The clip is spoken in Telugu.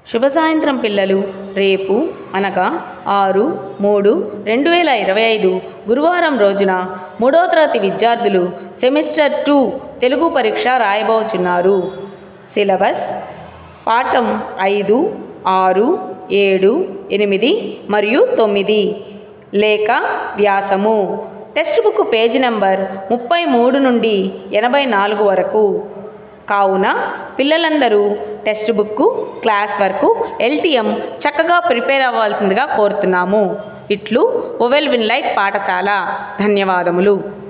శుభ సాయంత్రం పిల్లలు రేపు అనగా ఆరు మూడు రెండు వేల ఇరవై ఐదు గురువారం రోజున మూడవ తరగతి విద్యార్థులు సెమిస్టర్ టూ తెలుగు పరీక్ష రాయబోచున్నారు సిలబస్ పాఠం ఐదు ఆరు ఏడు ఎనిమిది మరియు తొమ్మిది లేక వ్యాసము టెక్స్ట్ బుక్ పేజీ నంబర్ ముప్పై మూడు నుండి ఎనభై నాలుగు వరకు కావున పిల్లలందరూ text book class work LTM చక్కగా ప్రిపేర్ అవ్వాల్సిందిగా కోరుతున్నాము ఇట్లు ఒవెల్ విన్ లైట్ పాఠశాల ధన్యవాదములు